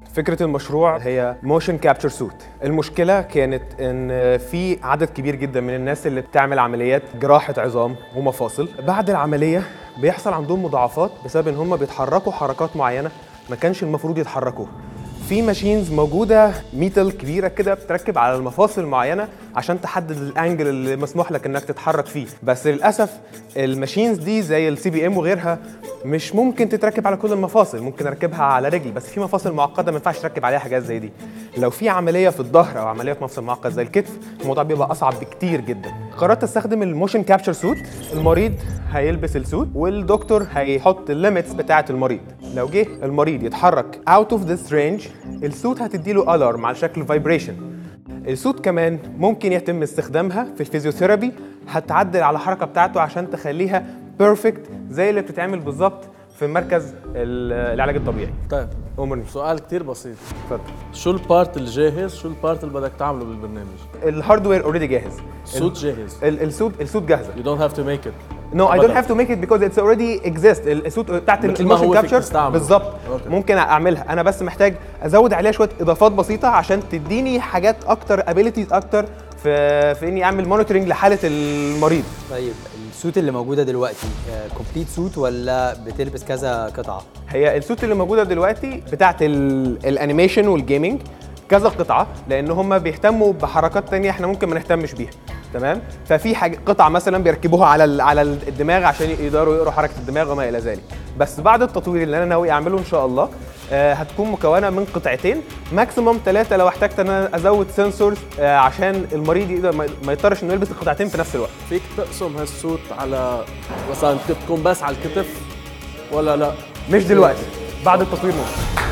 فكرة المشروع هي موشن كابتشر سوت المشكلة كانت ان في عدد كبير جدا من الناس اللي بتعمل عمليات جراحة عظام ومفاصل بعد العملية بيحصل عندهم مضاعفات بسبب ان هم بيتحركوا حركات معينة ما كانش المفروض يتحركوا في ماشينز موجودة ميتال كبيرة كده بتركب على المفاصل معينة عشان تحدد الانجل اللي مسموح لك انك تتحرك فيه بس للاسف الماشينز دي زي السي بي ام وغيرها مش ممكن تتركب على كل المفاصل ممكن اركبها على رجلي بس في مفاصل معقده ما ينفعش تركب عليها حاجات زي دي لو في عمليه في الظهر او عمليه في مفصل معقد زي الكتف الموضوع بيبقى اصعب بكتير جدا قررت استخدم الموشن كابتشر سوت المريض هيلبس السوت والدكتور هيحط الليميتس بتاعه المريض لو جه المريض يتحرك اوت اوف ذس رينج السوت هتديله الارم على شكل فايبريشن السوت كمان ممكن يتم استخدامها في الفيزيوثيرابي هتعدل على الحركه بتاعته عشان تخليها بيرفكت زي اللي بتتعمل بالظبط في مركز ال- العلاج الطبيعي طيب امرني سؤال كتير بسيط اتفضل شو البارت الجاهز شو البارت اللي بدك تعمله بالبرنامج الهاردوير اوريدي جاهز السوت جاهز ال- السوت السوت جاهزه you don't have to make it نو اي أبداً. دونت هاف تو ميك ات بيكوز اتس اوريدي اكزيست السوت بتاعت مثل ما هو الموشن فيك كابتشر تستعمله. بالظبط أوكي. ممكن اعملها انا بس محتاج ازود عليها شويه اضافات بسيطه عشان تديني حاجات اكتر ابيليتيز اكتر في في اني اعمل مونيتورنج لحاله المريض طيب السوت اللي موجوده دلوقتي كومبليت سوت ولا بتلبس كذا قطعه هي السوت اللي موجوده دلوقتي بتاعت ال- الانيميشن والجيمنج كذا قطعه لان هم بيهتموا بحركات تانية احنا ممكن ما نهتمش بيها تمام ففي حاجه قطع مثلا بيركبوها على ال- على الدماغ عشان يقدروا يقروا حركه الدماغ وما الى ذلك بس بعد التطوير اللي انا ناوي اعمله ان شاء الله آه، هتكون مكونه من قطعتين ماكسيموم ثلاثه لو احتجت ان انا ازود سنسورز عشان المريض يقدر ما- ما يضطرش انه يلبس القطعتين في نفس الوقت فيك تقسم هالسوت على مثلا تكون بس على الكتف ولا لا مش دلوقتي بعد التطوير ممكن